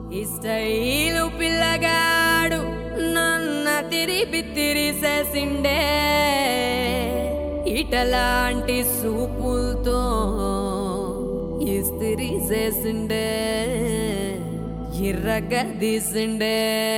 ఈ స్టైలు పిల్లగాడు నన్న తిరిపి తిరిసేసిండే ఇటలాంటి సూపులతో ఇస్తిరి చేసిండే ఇర్రగా తీసిండే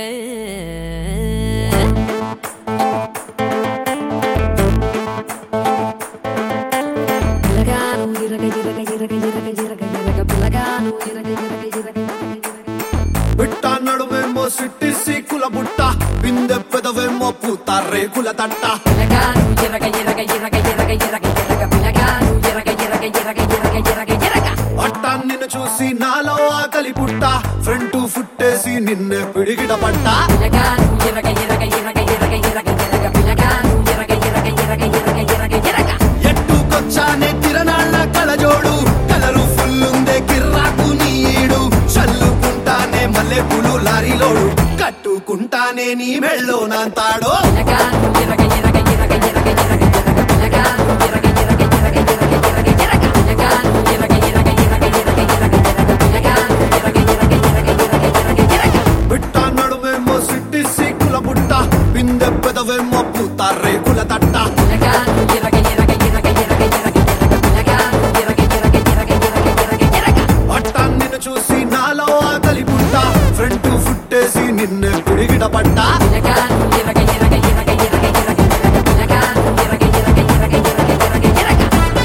పిల్లగాను ఇరగ ఇరగ ఇరగ ఇరగ ఇరగ ఇరగ పిల్లగాను ఇరగ ఇరగ ఇరగ ఇరగ ఇరగ బిట్ట నడుమేమో సిట్టి సీకుల బుట్ట బిందె పెదవేమో పూత రేకుల తట్ట పిల్లగాను ఇరగ ఇరగ ఇరగ ఇరగ ఇరగ ఇరగ పిల్లగాను ఇరగ ఇరగ ఇరగ ఇరగ ఇరగ ఇరగ అట్ట నిన్ను చూసి నాలో ఆకలి పుట్ట ఫ్రంట్ ఫుట్టేసి నిన్నే పిడిగిట పట్ట పిల్లగాను ఇరగ ఇరగ ఇరగ ఇరగ ఇరగ ఇరగ పిల్లగాను ఇరగ ఇరగ ఇరగ ఇరగ ఇరగ ఇరగ ఎట్టుకొచ్చానే తిరణాళ్ళ కలజోడు కలరు ఫుల్లుందే కిర్రాకు నీడు చల్లుకుంటానే మల్లె పులు లారీలోడు కట్టుకుంటానే నీ మెళ్ళో నాంతాడో పిల్లగాను ఇరగ ఇరగ ఇరగ ఇరగ ఇరగ ఇరగ పిల్లగాను ఇరగ ఇరగ ఇరగ ఇరగ ఇరగ ఇరగ పిల్లగాను ఇరగ ఇరగ ఇరగ ఇరగ ఇరగ ఇరగ పిల్లగాను ఇరగ ఇరగ ఇరగ ఇరగ ఇరగ ఇరగ బిట్ట నడుమేమో సిట్టి సీకుల బుట్ట బిందె పెదవేమో పూత రేకుల తట్ట పిల్లగాను ఇరగ ఇరగ ఇరగ ఇరగ ఇరగ ఇరగ పిల్లగాను ఇరగ ఇరగ ఇరగ ఇరగ ఇరగ ఇరగ అట్ట నిన్ను చూసి నాలో ఆకలి పుట్ట ఫ్రంట్ ఫుట్టేసి నిన్నే పిడిగిట పట్ట పిల్లగాను ఇరగ ఇరగ ఇరగ ఇరగ ఇరగ ఇరగ పిల్లగాను ఇరగ ఇరగ ఇరగ ఇరగ ఇరగ ఇరగ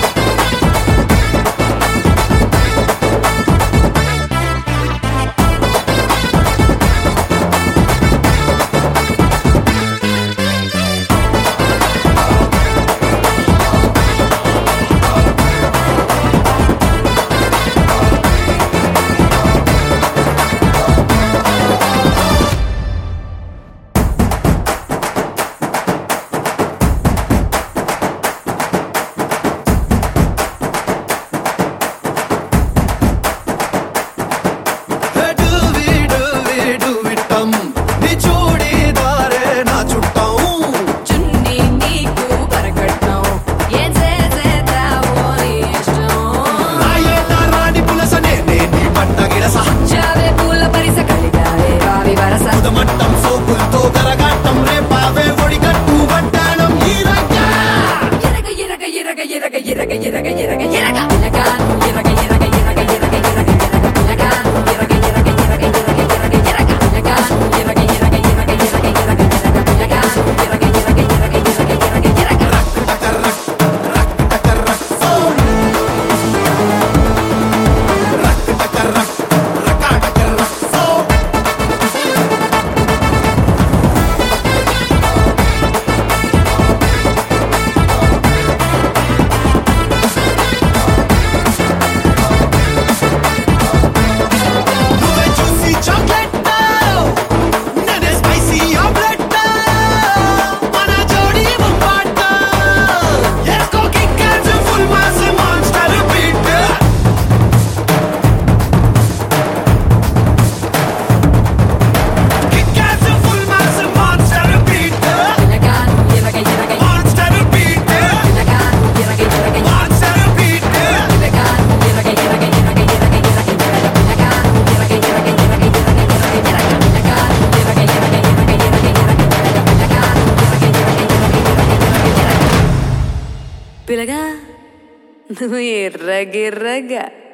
డూవి డూవి డూవిట్టం నీ చూడీదారే నా చుట్టం చున్నీ నీకు పరకట్నం ఏం చేసేదావో నీ ఇష్టం రాయేళ్ళ రాణి పులసనే నే నీ పట్ట గిరస చావే పూల పరిస కలిగావే వావి వరస ఉదమట్టం సోకులతో కరగాటం రేపావే ఒడిగట్టు వడ్డాణం ఈ రగ్గా ఇరగ ఇరగ ఇరగ ఇరగ ఇరగ ఇరగ ఇరగ ఇరగ పిల్లగాను ఇరగ ఇరగ ఇరగ ఇరగ ఇరగ ఇరగ పిల్లగాను ఇరగ ఇరగ ఇరగ ఇరగ ఇరగ ఇరగ పిల్లగాను ఇరగ ఇరగ ఇరగ ఇరగ ఇరగ ఇరగ పిల్లగాను ఇరగ ఇరగ ఇరగ ఇరగ ఇరగ ఇరగ నువ్వే చూసి చాక్లెట్ నేనే స్పైసీ ఆమ్లెట్ మన జోడి ముప్పాట ఎస్కో kick full mass monster beat kick full mass monster beat పిల్లగాను ఇరగ ఇరగ మాన్స్టర్ బీట్ పిల్లగాను ఇరగ ఇరగ మాన్స్టర్ బీట్ పిల్లగాను ఇరగ ఇరగ ఇరగ ఇరగ ఇరగ ఇరగ పిల్లగాను ఇరగ ఇరగ ఇరగ ఇరగ ఇరగ ఇరగ పిల్లగాను ఇరగ ఇరగ ఇరగ ఇరగ ఇరగ ఇరగ పిల్లగాను ఇరగ ఇరగ ఇరగ ఇరగ ఇరగ పిల్లగా నువ్వు ఎర్రగిర్రగా